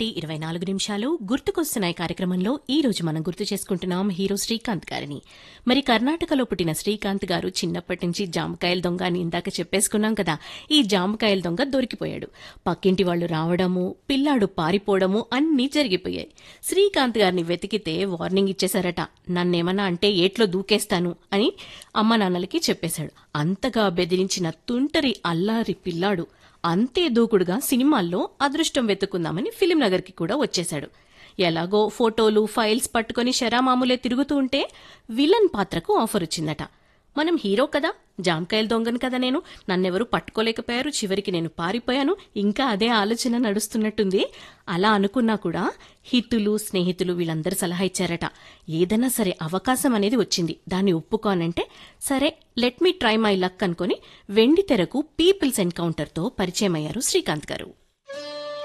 దాటి ఇరవై నాలుగు నిమిషాలు గుర్తుకొస్తున్నాయి కార్యక్రమంలో ఈ రోజు మనం గుర్తు చేసుకుంటున్నాం హీరో శ్రీకాంత్ గారిని మరి కర్ణాటకలో పుట్టిన శ్రీకాంత్ గారు చిన్నప్పటి నుంచి జామకాయల దొంగ అని ఇందాక చెప్పేసుకున్నాం కదా ఈ జామకాయల దొంగ దొరికిపోయాడు పక్కింటి వాళ్ళు రావడము పిల్లాడు పారిపోవడము అన్నీ జరిగిపోయాయి శ్రీకాంత్ గారిని వెతికితే వార్నింగ్ ఇచ్చేశారట నన్నేమన్నా అంటే ఏట్లో దూకేస్తాను అని అమ్మ నాన్నలకి చెప్పేశాడు అంతగా బెదిరించిన తుంటరి అల్లారి పిల్లాడు అంతే దూకుడుగా సినిమాల్లో అదృష్టం వెతుకుందామని ఫిలిం నగర్కి కూడా వచ్చేశాడు ఎలాగో ఫోటోలు ఫైల్స్ పట్టుకొని శరామామూలే తిరుగుతూ ఉంటే విలన్ పాత్రకు ఆఫర్ వచ్చిందట మనం హీరో కదా జామకాయల దొంగను కదా నేను నన్నెవరూ పట్టుకోలేకపోయారు చివరికి నేను పారిపోయాను ఇంకా అదే ఆలోచన నడుస్తున్నట్టుంది అలా అనుకున్నా కూడా హితులు స్నేహితులు వీళ్ళందరూ సలహా ఇచ్చారట ఏదైనా సరే అవకాశం అనేది వచ్చింది దాన్ని ఒప్పుకోనంటే సరే let me try my luck అనుకొని వెండి తెరకు పీపుల్స్ ఎన్కౌంటర్తో పరిచయం అయ్యారు శ్రీకాంత్ గారు